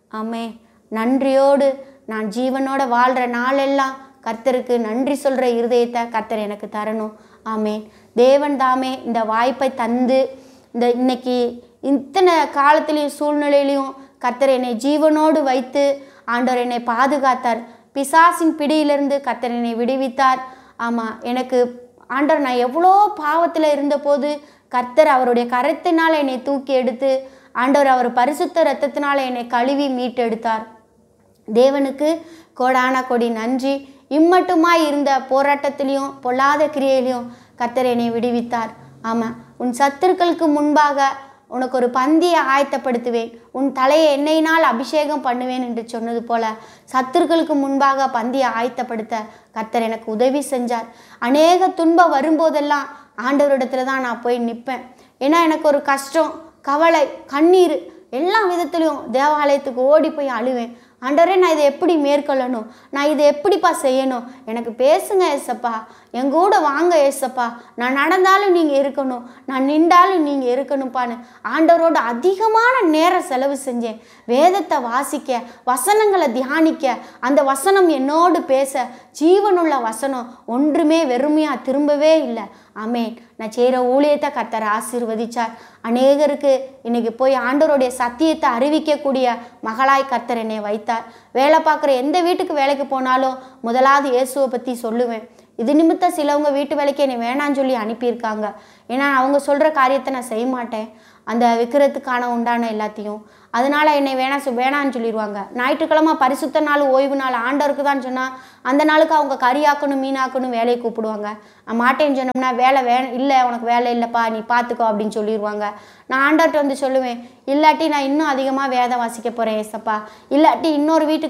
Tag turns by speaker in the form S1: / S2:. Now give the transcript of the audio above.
S1: ஆமே நன்றியோடு நான் ஜீவனோட வாழ்கிற நாளெல்லாம் கர்த்தருக்கு நன்றி சொல்கிற இருதயத்தை கர்த்தர் எனக்கு தரணும் ஆமேன் தேவன் தாமே இந்த வாய்ப்பை தந்து இந்த இன்னைக்கு இத்தனை காலத்திலையும் சூழ்நிலையிலையும் கர்த்தர் என்னை ஜீவனோடு வைத்து ஆண்டவர் என்னை பாதுகாத்தார் பிசாசின் பிடியிலிருந்து கர்த்தர் என்னை விடுவித்தார் ஆமாம் எனக்கு ஆண்டவர் நான் எவ்வளோ பாவத்தில் இருந்தபோது கர்த்தர் அவருடைய கரத்தினால் என்னை தூக்கி எடுத்து ஆண்டவர் அவர் பரிசுத்த இரத்தத்தினால் என்னை கழுவி மீட்டெடுத்தார் தேவனுக்கு கோடான கொடி நன்றி இம்மட்டுமாய் இருந்த போராட்டத்திலையும் பொல்லாத கிரியையிலையும் கர்த்தர் என்னை விடுவித்தார் ஆமாம் உன் சத்துருக்களுக்கு முன்பாக உனக்கு ஒரு பந்தியை ஆயத்தப்படுத்துவேன் உன் தலையை எண்ணெயினால் அபிஷேகம் பண்ணுவேன் என்று சொன்னது போல சத்துருக்களுக்கு முன்பாக பந்தியை ஆயத்தப்படுத்த கர்த்தர் எனக்கு உதவி செஞ்சார் அநேக துன்பம் வரும்போதெல்லாம் ஆண்டவரிடத்துல தான் நான் போய் நிற்பேன் ஏன்னா எனக்கு ஒரு கஷ்டம் கவலை கண்ணீர் எல்லா விதத்துலையும் தேவாலயத்துக்கு ஓடி போய் அழுவேன் ஆண்டவரே நான் இதை எப்படி மேற்கொள்ளணும் நான் இதை எப்படிப்பா செய்யணும் எனக்கு பேசுங்க ஏசப்பா என் கூட வாங்க ஏசப்பா நான் நடந்தாலும் நீங்கள் இருக்கணும் நான் நின்றாலும் நீங்கள் இருக்கணும்ப்பான்னு ஆண்டவரோட அதிகமான நேரம் செலவு செஞ்சேன் வேதத்தை வாசிக்க வசனங்களை தியானிக்க அந்த வசனம் என்னோடு பேச ஜீவனுள்ள வசனம் ஒன்றுமே வெறுமையாக திரும்பவே இல்லை ஆமேன் நான் செய்கிற ஊழியத்தை கர்த்தர் ஆசீர்வதிச்சார் அநேகருக்கு இன்னைக்கு போய் ஆண்டவருடைய சத்தியத்தை அறிவிக்கக்கூடிய மகளாய் கர்த்தர் என்னை வைத்தார் வேலை பார்க்குற எந்த வீட்டுக்கு வேலைக்கு போனாலும் முதலாவது இயேசுவை பற்றி சொல்லுவேன் இது நிமித்தம் சிலவங்க வீட்டு வேலைக்கு என்னை வேணான்னு சொல்லி அனுப்பியிருக்காங்க ஏன்னா அவங்க சொல்கிற காரியத்தை நான் செய்ய மாட்டேன் அந்த விற்கிறதுக்கான உண்டான எல்லாத்தையும் அதனால் என்னை வேணாம் சொ- வேணான்னு சொல்லிடுவாங்க ஞாயிற்றுக்கிழமை பரிசுத்த நாள் ஓய்வு நாள் ஆண்டவருக்கு தான் சொன்னால் அந்த நாளுக்கு அவங்க கறியாக்கணும் மீனாக்கணும் வேலையை கூப்பிடுவாங்க நான் மாட்டேன்னு சொன்னோம்னா வேலை வே இல்லை உனக்கு வேலை இல்லைப்பா நீ பார்த்துக்கோ அப்படின்னு சொல்லிடுவாங்க நான் ஆண்டவர்கிட்ட வந்து சொல்லுவேன் இல்லாட்டி நான் இன்னும் அதிகமாக வேதம் வாசிக்க போகிறேன் ஏசப்பா இல்லாட்டி இன்னொரு வீட்டுக்கு